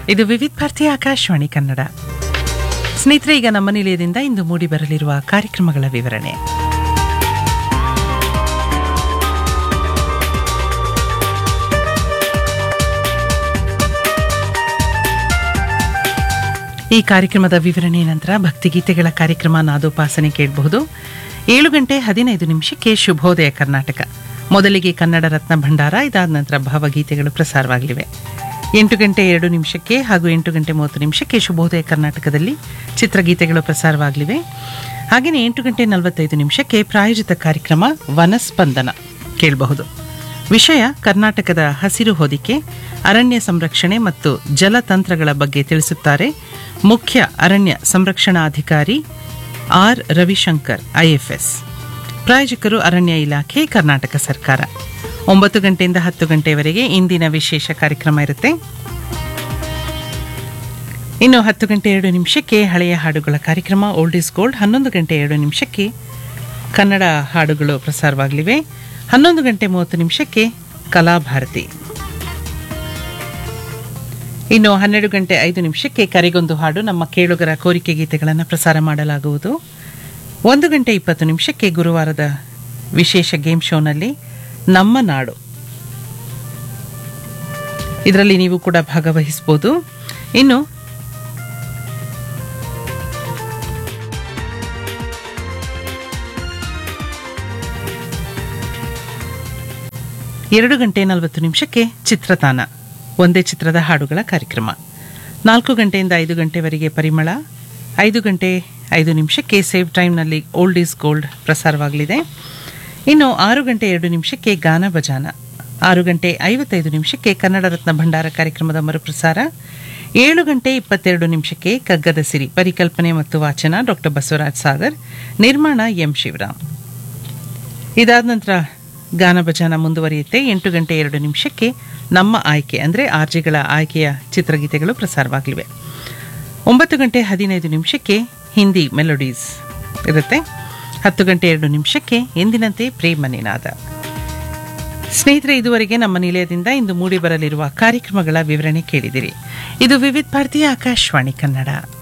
ಇದು ವಿವಿಧ ಭಾರತಿ ಆಕಾಶವಾಣಿ ಕನ್ನಡ ಸ್ನೇಹಿತರೆ ಈಗ ನಮ್ಮ ನಿಲಯದಿಂದ ಇಂದು ಮೂಡಿ ಬರಲಿರುವ ಕಾರ್ಯಕ್ರಮಗಳ ವಿವರಣೆ ಈ ಕಾರ್ಯಕ್ರಮದ ವಿವರಣೆ ನಂತರ ಭಕ್ತಿಗೀತೆಗಳ ಕಾರ್ಯಕ್ರಮ ನಾದೋಪಾಸನೆ ಕೇಳಬಹುದು ಏಳು ಗಂಟೆ ಹದಿನೈದು ನಿಮಿಷಕ್ಕೆ ಶುಭೋದಯ ಕರ್ನಾಟಕ ಮೊದಲಿಗೆ ಕನ್ನಡ ರತ್ನ ಭಂಡಾರ ಇದಾದ ನಂತರ ಭಾವಗೀತೆಗಳು ಪ್ರಸಾರವಾಗಲಿವೆ ಎಂಟು ಗಂಟೆ ಎರಡು ನಿಮಿಷಕ್ಕೆ ಹಾಗೂ ಎಂಟು ಗಂಟೆ ಮೂವತ್ತು ನಿಮಿಷಕ್ಕೆ ಶುಭೋದಯ ಕರ್ನಾಟಕದಲ್ಲಿ ಚಿತ್ರಗೀತೆಗಳು ಪ್ರಸಾರವಾಗಲಿವೆ ಹಾಗೆಯೇ ಎಂಟು ಗಂಟೆ ನಲವತ್ತೈದು ನಿಮಿಷಕ್ಕೆ ಪ್ರಾಯೋಜಿತ ಕಾರ್ಯಕ್ರಮ ವನಸ್ಪಂದನ ಕೇಳಬಹುದು ವಿಷಯ ಕರ್ನಾಟಕದ ಹಸಿರು ಹೊದಿಕೆ ಅರಣ್ಯ ಸಂರಕ್ಷಣೆ ಮತ್ತು ಜಲತಂತ್ರಗಳ ಬಗ್ಗೆ ತಿಳಿಸುತ್ತಾರೆ ಮುಖ್ಯ ಅರಣ್ಯ ಸಂರಕ್ಷಣಾಧಿಕಾರಿ ಆರ್ ರವಿಶಂಕರ್ ಐಎಫ್ಎಸ್ ಪ್ರಾಯೋಜಕರು ಅರಣ್ಯ ಇಲಾಖೆ ಕರ್ನಾಟಕ ಸರ್ಕಾರ ಒಂಬತ್ತು ಗಂಟೆಯಿಂದ ಹತ್ತು ಗಂಟೆಯವರೆಗೆ ಇಂದಿನ ವಿಶೇಷ ಕಾರ್ಯಕ್ರಮ ಇರುತ್ತೆ ಇನ್ನು ಹತ್ತು ಗಂಟೆ ಎರಡು ನಿಮಿಷಕ್ಕೆ ಹಳೆಯ ಹಾಡುಗಳ ಕಾರ್ಯಕ್ರಮ ಓಲ್ಡ್ ಇಸ್ ಗೋಲ್ಡ್ ಹನ್ನೊಂದು ಗಂಟೆ ಎರಡು ನಿಮಿಷಕ್ಕೆ ಕನ್ನಡ ಹಾಡುಗಳು ಪ್ರಸಾರವಾಗಲಿವೆ ಹನ್ನೊಂದು ಗಂಟೆ ಮೂವತ್ತು ನಿಮಿಷಕ್ಕೆ ಕಲಾಭಾರತಿ ಇನ್ನು ಹನ್ನೆರಡು ಗಂಟೆ ಐದು ನಿಮಿಷಕ್ಕೆ ಕರೆಗೊಂದು ಹಾಡು ನಮ್ಮ ಕೇಳುಗರ ಕೋರಿಕೆ ಗೀತೆಗಳನ್ನು ಪ್ರಸಾರ ಮಾಡಲಾಗುವುದು ಒಂದು ಗಂಟೆ ಇಪ್ಪತ್ತು ನಿಮಿಷಕ್ಕೆ ಗುರುವಾರದ ವಿಶೇಷ ಗೇಮ್ ಶೋನಲ್ಲಿ ನಮ್ಮ ನಾಡು ಇದರಲ್ಲಿ ನೀವು ಕೂಡ ಭಾಗವಹಿಸಬಹುದು ಇನ್ನು ಎರಡು ಗಂಟೆ ನಲವತ್ತು ನಿಮಿಷಕ್ಕೆ ಚಿತ್ರತಾನ ಒಂದೇ ಚಿತ್ರದ ಹಾಡುಗಳ ಕಾರ್ಯಕ್ರಮ ನಾಲ್ಕು ಗಂಟೆಯಿಂದ ಐದು ಗಂಟೆವರೆಗೆ ಪರಿಮಳ ಐದು ಗಂಟೆ ಐದು ನಿಮಿಷಕ್ಕೆ ಸೇವ್ ಟೈಮ್ನಲ್ಲಿ ಓಲ್ಡ್ ಈಸ್ ಗೋಲ್ಡ್ ಪ್ರಸಾರವಾಗಲಿದೆ ಇನ್ನು ಆರು ಗಂಟೆ ಎರಡು ನಿಮಿಷಕ್ಕೆ ಗಾನ ಭಜಾನ ಆರು ಗಂಟೆ ಐವತ್ತೈದು ನಿಮಿಷಕ್ಕೆ ಕನ್ನಡ ರತ್ನ ಭಂಡಾರ ಕಾರ್ಯಕ್ರಮದ ಮರುಪ್ರಸಾರ ಏಳು ಗಂಟೆ ಇಪ್ಪತ್ತೆರಡು ನಿಮಿಷಕ್ಕೆ ಕಗ್ಗದ ಸಿರಿ ಪರಿಕಲ್ಪನೆ ಮತ್ತು ವಾಚನ ಡಾಕ್ಟರ್ ಬಸವರಾಜ್ ಸಾಗರ್ ನಿರ್ಮಾಣ ಎಂ ಶಿವರಾಮ್ ಇದಾದ ನಂತರ ಗಾನ ಭಜನ ಮುಂದುವರಿಯುತ್ತೆ ಎಂಟು ಗಂಟೆ ಎರಡು ನಿಮಿಷಕ್ಕೆ ನಮ್ಮ ಆಯ್ಕೆ ಅಂದರೆ ಆರ್ಜಿಗಳ ಆಯ್ಕೆಯ ಚಿತ್ರಗೀತೆಗಳು ಪ್ರಸಾರವಾಗಲಿವೆ ಒಂಬತ್ತು ಗಂಟೆ ಹದಿನೈದು ನಿಮಿಷಕ್ಕೆ ಹಿಂದಿ ಮೆಲೋಡೀಸ್ ಇರುತ್ತೆ ಹತ್ತು ಗಂಟೆ ಎರಡು ನಿಮಿಷಕ್ಕೆ ಎಂದಿನಂತೆ ಪ್ರೇಮ ನಿನಾದ ಸ್ನೇಹಿತರೆ ಇದುವರೆಗೆ ನಮ್ಮ ನಿಲಯದಿಂದ ಇಂದು ಮೂಡಿ ಬರಲಿರುವ ಕಾರ್ಯಕ್ರಮಗಳ ವಿವರಣೆ ಕೇಳಿದಿರಿ ಇದು ವಿವಿಧ ಭಾರತೀಯ ಆಕಾಶವಾಣಿ ಕನ್ನಡ